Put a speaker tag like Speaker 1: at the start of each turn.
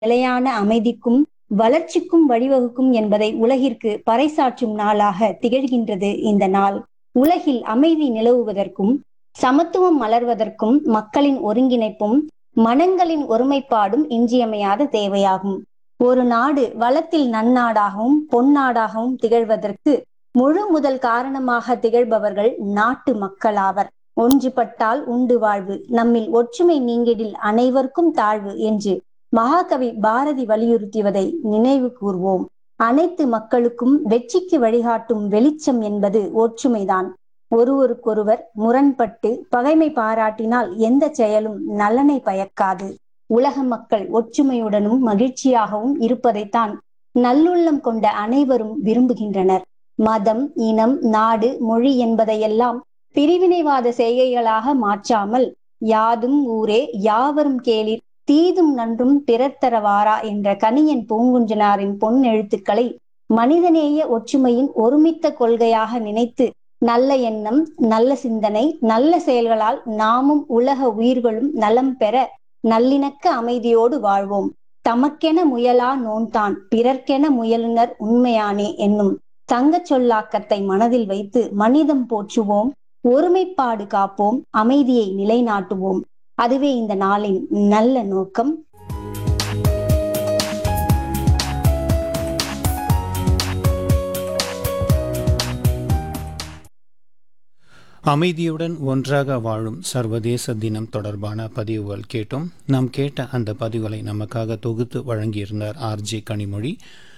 Speaker 1: நிலையான அமைதிக்கும் வளர்ச்சிக்கும் வழிவகுக்கும் என்பதை உலகிற்கு பறைசாற்றும் நாளாக திகழ்கின்றது இந்த நாள் உலகில் அமைதி நிலவுவதற்கும் சமத்துவம் மலர்வதற்கும் மக்களின் ஒருங்கிணைப்பும் மனங்களின் ஒருமைப்பாடும் இன்றியமையாத தேவையாகும் ஒரு நாடு வளத்தில் நன்னாடாகவும் பொன்னாடாகவும் திகழ்வதற்கு முழு முதல் காரணமாக திகழ்பவர்கள் நாட்டு மக்களாவர் ஒன்றுபட்டால் உண்டு வாழ்வு நம்மில் ஒற்றுமை நீங்கிடில் அனைவருக்கும் தாழ்வு என்று மகாகவி பாரதி வலியுறுத்தியதை நினைவு கூர்வோம் அனைத்து மக்களுக்கும் வெற்றிக்கு வழிகாட்டும் வெளிச்சம் என்பது ஒற்றுமைதான் ஒருவருக்கொருவர் முரண்பட்டு பகைமை பாராட்டினால் எந்த செயலும் நலனை பயக்காது உலக மக்கள் ஒற்றுமையுடனும் மகிழ்ச்சியாகவும் இருப்பதைத்தான் நல்லுள்ளம் கொண்ட அனைவரும் விரும்புகின்றனர் மதம் இனம் நாடு மொழி என்பதையெல்லாம் பிரிவினைவாத செய்கைகளாக மாற்றாமல் யாதும் ஊரே யாவரும் கேளிர் தீதும் நன்றும் பிறர்த்தரவாரா என்ற கணியன் பூங்குன்றனாரின் பொன் எழுத்துக்களை மனிதநேய ஒற்றுமையின் ஒருமித்த கொள்கையாக நினைத்து நல்ல எண்ணம் நல்ல சிந்தனை நல்ல செயல்களால் நாமும் உலக உயிர்களும் நலம் பெற நல்லிணக்க அமைதியோடு வாழ்வோம் தமக்கென முயலா நோன்தான் பிறர்க்கென முயலுனர் உண்மையானே என்னும் தங்கச் சொல்லாக்கத்தை மனதில் வைத்து மனிதம் போற்றுவோம் ஒருமைப்பாடு காப்போம் அமைதியை நிலைநாட்டுவோம் அதுவே இந்த நாளின் நல்ல நோக்கம்
Speaker 2: அமைதியுடன் ஒன்றாக வாழும் சர்வதேச தினம் தொடர்பான பதிவுகள் கேட்டோம் நாம் கேட்ட அந்த பதிவுகளை நமக்காக தொகுத்து வழங்கியிருந்தார் ஆர்ஜே கனிமொழி